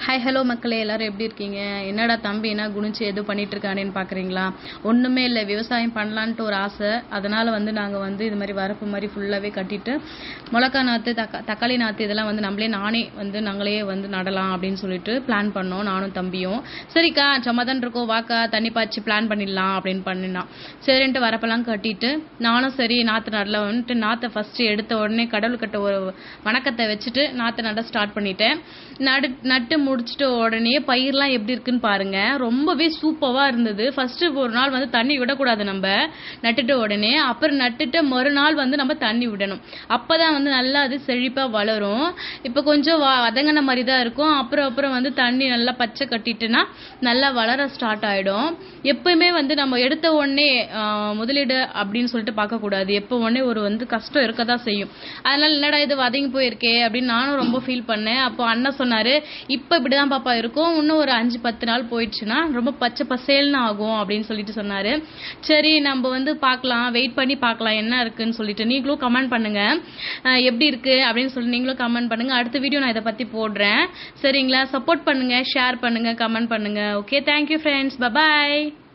hi hello மக்களே எல்லாரும் எப்படி இருக்கீங்க என்னடா தம்பி என்ன குனிச்சு எது பண்ணிட்டு இருக்கானேன்னு பாக்குறீங்களா ஒண்ணுமே இல்லை விவசாயம் பண்ணலான்ட்டு ஒரு ஆசை அதனால வந்து நாங்க வந்து இது மாதிரி வரப்பு மாதிரி ஃபுல்லாவே கட்டிட்டு மிளகா நாத்து தக்கா தக்காளி நாத்து இதெல்லாம் வந்து நம்மளே நானே வந்து நாங்களே வந்து நடலாம் அப்படின்னு சொல்லிட்டு பிளான் பண்ணோம் நானும் தம்பியும் சரிக்கா சும்மா தான் இருக்கோம் வாக்கா தண்ணி பாய்ச்சி பிளான் பண்ணிடலாம் அப்படின்னு பண்ணினான் சரின்ட்டு வரப்பெல்லாம் கட்டிட்டு நானும் சரி நாத்து நடலாம் வந்துட்டு நாத்தை ஃபர்ஸ்ட் எடுத்த உடனே கடவுள் கட்ட ஒரு வணக்கத்தை வச்சுட்டு நாத்தை நட ஸ்டார்ட் பண்ணிட்டேன் நடு நட்டு முடிச்சிட்ட உடனே பயிர்லாம் எப்படி இருக்குன்னு பாருங்க ரொம்பவே சூப்பரா இருந்தது ஃபர்ஸ்ட் ஒரு நாள் வந்து தண்ணி விடக்கூடாது நம்ம நட்டுட்ட உடனே அப்புறம் நட்டுட்டு மறுநாள் வந்து நம்ம தண்ணி விடணும் அப்பதான் வந்து நல்லா அது செழிப்பா வளரும் இப்போ கொஞ்சம் வ- வதங்கின மாதிரி தான் இருக்கும் அப்புறம் அப்புறம் வந்து தண்ணி நல்லா பச்சை கட்டிட்டுனா நல்லா வளர ஸ்டார்ட் ஆயிடும் எப்பயுமே வந்து நம்ம எடுத்த உடனே ஆஹ், முதலீடு அப்படின்னு சொல்லிட்டு பார்க்க கூடாது எப்போ உடனே ஒரு வந்து கஷ்டம் இருக்க தான் செய்யும் அதனால என்னடா இது வதங்கி போயிருக்கே அப்படின்னு நானும் ரொம்ப ஃபீல் பண்ணேன் அப்போ அண்ணன் சொன்னாரு இப்ப இப்படிதான் பாப்பா இருக்கும் இன்னும் ஒரு அஞ்சு பத்து நாள் போயிடுச்சுன்னா ரொம்ப பச்சை பசேல்னு ஆகும் அப்படின்னு சொல்லிட்டு சொன்னாரு சரி நம்ம வந்து பார்க்கலாம் வெயிட் பண்ணி பார்க்கலாம் என்ன இருக்குன்னு சொல்லிட்டு நீங்களும் கமெண்ட் பண்ணுங்க அஹ் எப்படி இருக்கு அப்படின்னு சொல்லி நீங்களும் கமெண்ட் பண்ணுங்க அடுத்த வீடியோ நான் இதை பத்தி போடுறேன் சரிங்களா சப்போர்ட் பண்ணுங்க ஷேர் பண்ணுங்க கமெண்ட் பண்ணுங்க ஓகே தேங்க்யூ ஃப்ரெண்ட்ஸ் பபாய்